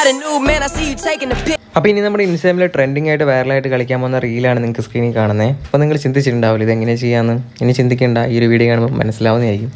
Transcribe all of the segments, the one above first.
a new man, I see you taking the pic. അപ്പോൾ ഇനി നമ്മുടെ ഇൻസ്റ്റാഗ്രാമിൽ ട്രെൻഡിങ് ആയിട്ട് വൈറലായിട്ട് കളിക്കാൻ പോകുന്ന റീലാണ് നിങ്ങൾക്ക് സ്ക്രീനിൽ കാണുന്നത് അപ്പോൾ നിങ്ങൾ ചിന്തിച്ചിട്ടുണ്ടാവില്ല ഇത് എങ്ങനെ ചെയ്യാമെന്ന് ഇനി ചിന്തിക്കേണ്ട ഈ ഒരു വീഡിയോ കാണുമ്പോൾ മനസ്സിലാവുന്നതായിരിക്കും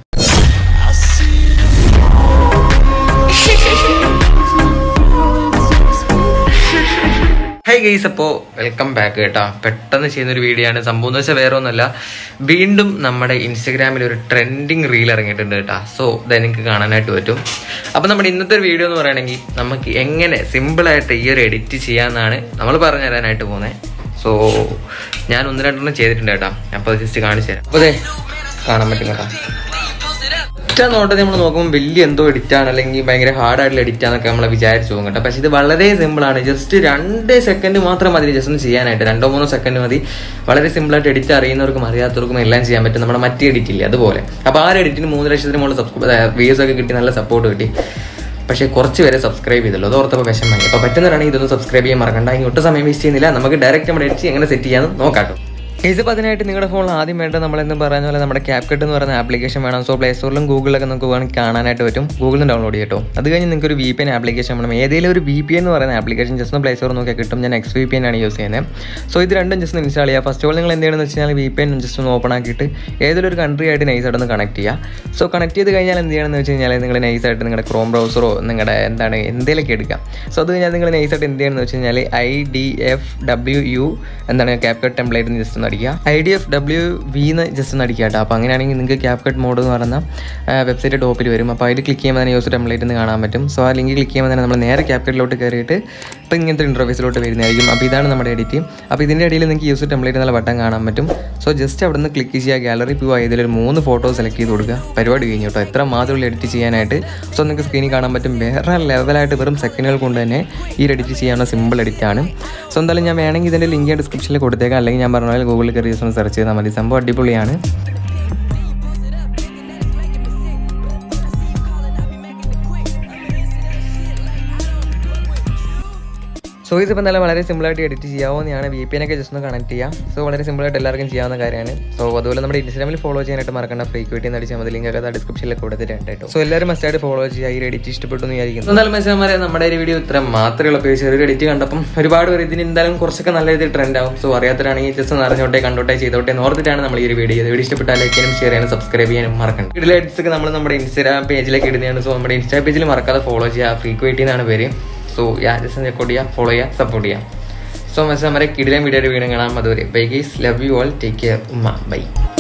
ഹൈ ഗെയ്സ് അപ്പോൾ വെൽക്കം ബാക്ക് കേട്ടോ പെട്ടെന്ന് ചെയ്യുന്ന ഒരു വീഡിയോ ആണ് സംഭവം എന്ന് വെച്ചാൽ വേറെ ഒന്നുമല്ല വീണ്ടും നമ്മുടെ ഇൻസ്റ്റഗ്രാമിൽ ഒരു ട്രെൻഡിങ് റീൽ ഇറങ്ങിയിട്ടുണ്ട് കേട്ടോ സോ ഇത് നിങ്ങൾക്ക് കാണാനായിട്ട് പറ്റും അപ്പോൾ നമ്മുടെ ഇന്നത്തെ ഒരു വീഡിയോ എന്ന് പറയുകയാണെങ്കിൽ നമുക്ക് എങ്ങനെ സിമ്പിളായിട്ട് ഈ ഒരു എഡിറ്റ് ചെയ്യാമെന്നാണ് നമ്മൾ പറഞ്ഞു തരാനായിട്ട് പോകുന്നത് സോ ഞാൻ ഒന്ന് രണ്ടെണ്ണം ചെയ്തിട്ടുണ്ട് കേട്ടോ അപ്പോൾ ജസ്റ്റ് കാണിച്ചു തരാം അപ്പോൾ അതെ കാണാൻ പറ്റും കേട്ടോ ഒറ്റ നോട്ടത്തിൽ നമ്മൾ നോക്കുമ്പോൾ വലിയ എന്തോ എഡിറ്റാണ് അല്ലെങ്കിൽ ഭയങ്കര ഹാർഡായിട്ടുള്ള എഡിറ്റാന്നൊക്കെ നമ്മൾ വിചാരിച്ചു പോകും കേട്ടോ പക്ഷെ ഇത് വളരെ സിമ്പിളാണ് ജസ്റ്റ് രണ്ട് സെക്കൻഡ് മാത്രം മതി ജസ്റ്റ് ഒന്ന് ചെയ്യാനായിട്ട് രണ്ടോ മൂന്നോ സെക്കൻഡ് മതി വളരെ സിമ്പിളായിട്ട് എഡിറ്റ് അറിയുന്നവർക്കും അറിയാത്തവർക്കും എല്ലാം ചെയ്യാൻ പറ്റും നമ്മുടെ മറ്റേ എഡിറ്റ് ഇല്ലേ അതുപോലെ അപ്പോൾ ആ ഒരു എഡിറ്റിന് മൂന്ന് ലക്ഷത്തിന് മുകളിൽ സബ്സ്ക്രൈബ് വ്യൂസ് ഒക്കെ കിട്ടി നല്ല സപ്പോർട്ട് കിട്ടി പക്ഷേ കുറച്ച് പേരെ സബ്സ്ക്രൈബ് ചെയ്തല്ലോ അത് ഓർത്തപ്പോൾ വിഷമമായി അപ്പോൾ പറ്റുന്നവരാണെങ്കിൽ ഇതൊന്ന് സബ്സ്ക്രൈബ് ചെയ്യാൻ മറക്കണ്ട ഇനി ഒട്ടും സമയം വേസ്റ്റ് ചെയ്യുന്നില്ല നമുക്ക് ഡയറക്റ്റ് നമ്മുടെ എഡിറ്റ് എങ്ങനെ സെറ്റ് ചെയ്യാമെന്ന് നോക്കാട്ടോ ഇത് അതിനായിട്ട് നിങ്ങളുടെ ഫോണിൽ ആദ്യം വേണ്ടത് നമ്മളെന്ന് പറയുന്ന പോലെ നമ്മുടെ ക്യാപ്കട്ട് എന്ന് പറയുന്ന ആപ്ലിക്കേഷൻ വേണം സോ പ്ലേ സ്റ്റോറിലും ഗൂഗിളിലൊക്കെ നമുക്ക് വേണമെങ്കിൽ കാണാനായിട്ട് പറ്റും ഗൂഗിളിൽ ഡൗൺലോഡ് ചെയ്യട്ടോ അത് കഴിഞ്ഞ് നിങ്ങൾക്ക് ഒരു വി പി എൻ ആപ്ലിക്കേഷൻ വേണം ഏതെങ്കിലും ഒരു വി പി എന്ന് പറയുന്ന ആപ്ലിക്കേഷൻ ജസ്റ്റ് ഒന്ന് പ്ലേ സ്റ്റോർ നോക്കിയാൽ കിട്ടും ഞാൻ എക്സ് വി പി എൻ ആണ് യൂസ് ചെയ്യുന്നത് സോ ഇത് രണ്ടും ജസ്റ്റ് ഇൻസ്റ്റാൾ ചെയ്യുക ഫസ്റ്റ് ഓൾ നിങ്ങൾ എന്ത് ചെയ്യണമെന്ന് വെച്ച് കഴിഞ്ഞാൽ വി പി എൻ ജസ്റ്റ് ഒന്ന് ഓപ്പൺ ആക്കിയിട്ട് ഏതൊരു ഒരു കൺട്രി ആയിട്ട് നൈസായിട്ട് ഒന്ന് കണക്ട് ചെയ്യുക സോ കണക്ട് ചെയ്ത് കഴിഞ്ഞാൽ എന്ത് ചെയ്യണമെന്ന് വെച്ച് കഴിഞ്ഞാൽ നിങ്ങൾ നൈസായിട്ട് നിങ്ങളുടെ ക്രോം ബ്രൗസറോ നിങ്ങളുടെ എന്താണ് എന്തെങ്കിലുമൊക്കെ എടുക്കുക സോ അത് കഴിഞ്ഞാൽ നിങ്ങൾ നൈസായിട്ട് എന്ത് ചെയ്യണമെന്ന് വെച്ച് കഴിഞ്ഞാൽ I D F W U എന്താണ് ക്യാപ്കട്ട് ടെംപ്ലേറ്റ് ജസ്റ്റ് ഒന്ന് അടിക്കുക I D F W V എന്ന് ജസ്റ്റ് ഒന്ന് അടിക്കുക കേട്ടോ അപ്പോൾ അങ്ങനെയാണെങ്കിൽ നിങ്ങൾക്ക് ക്യാപ്കട്ട് മോഡ് എന്ന് പറയുന്ന വെബ്സൈറ്റ് ടോപ്പിൽ വരും അപ്പോൾ അതിൽ ക്ലിക്ക് ചെയ്യുമ്പോൾ തന്നെ യൂസ് ടെംപ്ലേറ്റ് എന്ന് കാണാൻ പറ്റും സോ ആ ലിങ്ക് ക്ലിക്ക് ചെയ്യുമ്പോൾ തന്നെ നമ്മൾ നേരെ ക്യാപ്കട്ടിലോട്ട് കയറിയിട്ട് ഇപ്പോൾ ഇങ്ങനത്തെ ഇൻ്റർഫേസിലോട്ട് വരുന്നതായിരിക്കും അപ്പോൾ ഇതാണ് നമ്മുടെ എഡിറ്റ് അപ്പോൾ ഇതിൻ്റെ ഇടയിൽ നിങ്ങൾക്ക് യൂസ് ടെംപ്ലേറ്റ് എന്നുള്ള ബട്ടൺ കാണാൻ പറ്റും സോ ജസ്റ്റ് അവിടെ നിന്ന് ക്ലിക്ക് ചെയ്യുക ഗാലറി പോവുക ഇതിലൊരു മൂന്ന് ഫോട്ടോ സെലക്ട് ചെയ്ത് കൊടുക്കുക പരിപാടി കഴിഞ്ഞു കേട്ടോ എത്ര മാത്രമുള്ള എഡിറ്റ് ചെയ്യാനായിട്ട് സോ നിങ്ങൾക്ക് സ്ക്രീനിൽ കാണാൻ പറ്റും വേറെ ലെവലായിട്ട് വെറും സെക്കൻഡുകൾ കൊണ്ട് തന്നെ ഈ ഒരു എഡിറ്റ് ചെയ്യാനുള്ള സിമ്പിൾ എഡിറ്റ് ആണ് സോ എന്തായാലും ഞാൻ വേണമെങ്കിൽ ഇതിൻ്റെ ലിങ്ക് ഡിസ്ക്രിപ്ഷനിൽ കൊടുത്തേക്കാം അല്ലെങ്കിൽ ഞാൻ പറഞ്ഞ പോലെ ഗൂഗിളിൽ കയറി ജസ്റ്റ് ഒന്ന് സെർച്ച് ചെയ്താൽ മതി സംഭവം അടിപൊളിയാണ് സോ ഇതിപ്പോൾ നല്ല വളരെ സിമ്പിളായിട്ട് എഡിറ്റ് ചെയ്യാവുന്നതാണ് വി പി ഒക്കെ ജസ്റ്റ് ഒന്ന് കണക്ട് ചെയ്യാം സോ വളരെ സിമ്പിളായിട്ട് എല്ലാവർക്കും ചെയ്യാവുന്ന കാര്യമാണ് സോ അതുപോലെ നമ്മുടെ ഇൻസ്റ്റാഗ്രാമിൽ ഫോളോ ചെയ്യാനായിട്ട് മറക്കണ്ട ഫ്രീക്വറ്റി എന്ന് അടിച്ചാൽ മതി ലിങ്ക് ഒക്കെ ഡിസ്ക്രിപ്ഷനിലൊക്കെ കൊടുത്തിട്ടുണ്ട് കേട്ടോ സോ എല്ലാവരും മസ്റ്റായിട്ട് ഫോളോ ചെയ്യുക ഈ എഡിറ്റ് ഇഷ്ടപ്പെട്ടു എന്ന് വിചാരിക്കുന്നു എന്തായാലും മനസ്സിലാമാരെ നമ്മുടെ ഒരു വീഡിയോ ഇത്ര മാത്രമേ ഉള്ളൂ പേര് ചെറിയൊരു എഡിറ്റ് കണ്ടപ്പം ഒരുപാട് പേര് ഇതിന് എന്തായാലും കുറച്ചൊക്കെ നല്ല രീതിയിൽ ട്രെൻഡ് ആവും സോ അറിയാത്തവരാണെങ്കിൽ ജസ്റ്റ് ഒന്ന് അറിഞ്ഞോട്ടെ കണ്ടോട്ടെ ചെയ്തോട്ടെ എന്ന് ഓർത്തിട്ടാണ് നമ്മൾ ഈ ഒരു വീഡിയോ വീഡിയോ ഇഷ്ടപ്പെട്ടാൽ ലൈക്ക് ചെയ്യാനും ഷെയർ ചെയ്യാനും സബ്സ്ക്രൈബ് ചെയ്യാനും മറക്കണം ഇതിലെ എഡിറ്റ്സ് ഒക്കെ നമ്മൾ നമ്മുടെ ഇൻസ്റ്റാഗ്രാം പേജിലേക്ക് ഇടുന്നതാണ് സോ നമ്മുടെ ഇൻസ്റ്റാ പേജിൽ മറക്കാതെ ഫോളോ ചെയ്യുക ഫ്രീക്വറ്റി എന്നാണ് പേര് സോ യാ ജസ്റ്റ് റെക്കോർഡ് ചെയ്യുക ഫോളോ ചെയ്യുക സപ്പോർട്ട് ചെയ്യുക സോ മനസ്സിൽ നമ്മുടെ കിടിലം വീഡിയോ വീണ്ടും കാണാം അതുവരെ bye guys love you all take care ഉമ്മ ബൈ